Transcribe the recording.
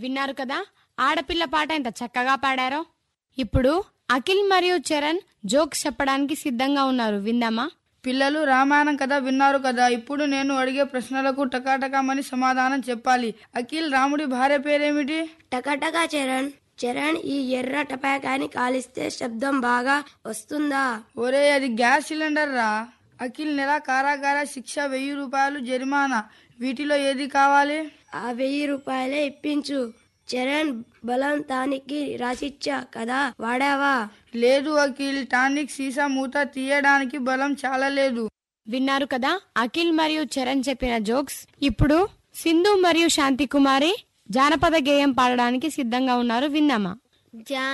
విన్నారు కదా ఆడపిల్ల పాట ఎంత చక్కగా పాడారో ఇప్పుడు అఖిల్ మరియు చరణ్ జోక్స్ చెప్పడానికి సిద్ధంగా ఉన్నారు విందామా పిల్లలు రామాయణం కథ విన్నారు కదా ఇప్పుడు నేను అడిగే ప్రశ్నలకు టకాటకమని సమాధానం చెప్పాలి అఖిల్ రాముడి భార్య పేరేమిటి టకటక చరణ్ చరణ్ ఈ ఎర్ర టపాకాయని కాలిస్తే శబ్దం బాగా వస్తుందా ఒరే అది గ్యాస్ సిలిండర్ రా అఖిల్ నెల కారాగార శిక్ష వెయ్యి రూపాయలు జరిమానా వీటిలో ఏది కావాలి ఆ వెయ్యి రూపాయలే ఇప్పించు చరణ్ బలవంతానికి రాసిచ్చా కదా వాడావా లేదు అఖిల్ టానిక్ సీసా మూత తీయడానికి బలం చాలా లేదు విన్నారు కదా అఖిల్ మరియు చరణ్ చెప్పిన జోక్స్ ఇప్పుడు సింధు మరియు శాంతి కుమారి జానపద గేయం పాడడానికి సిద్ధంగా ఉన్నారు విందామా జా